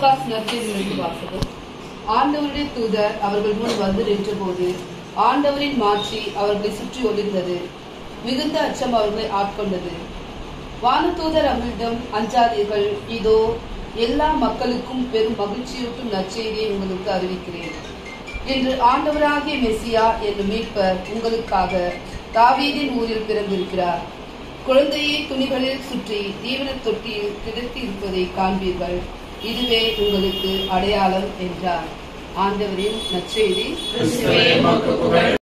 Lucas நற்செய்தியிலிருந்து வாசகம் ஆண்டவருடைய தூதர் அவர்கள் முன் வந்து நின்றபோது ஆண்டவரின் மாட்சி அவர்களை சுற்றி ஒளிர்ந்தது மிகுந்த அச்சம் அவர்களை ஆட்கொண்டது வானதூதர் அவர்களிடம் அஞ்சாதீர்கள் இதோ எல்லா மக்களுக்கும் பெரும் மகிழ்ச்சியூட்டும் நற்செய்தியை உங்களுக்கு அறிவிக்கிறேன் இன்று ஆண்டவராகிய மெசியா என்னும் மீட்பர் உங்களுக்காக தாவீதின் ஊரில் பிறந்திருக்கிறார் குழந்தையை துணிகளில் சுற்றி தீவிர தொட்டியில் கிடத்தி இருப்பதை காண்பீர்கள் இதுவே உங்களுக்கு அடையாளம் என்றார் ஆண்டவரின் நற்செய்தி கிறிஸ்துவே உமக்கு புகழ்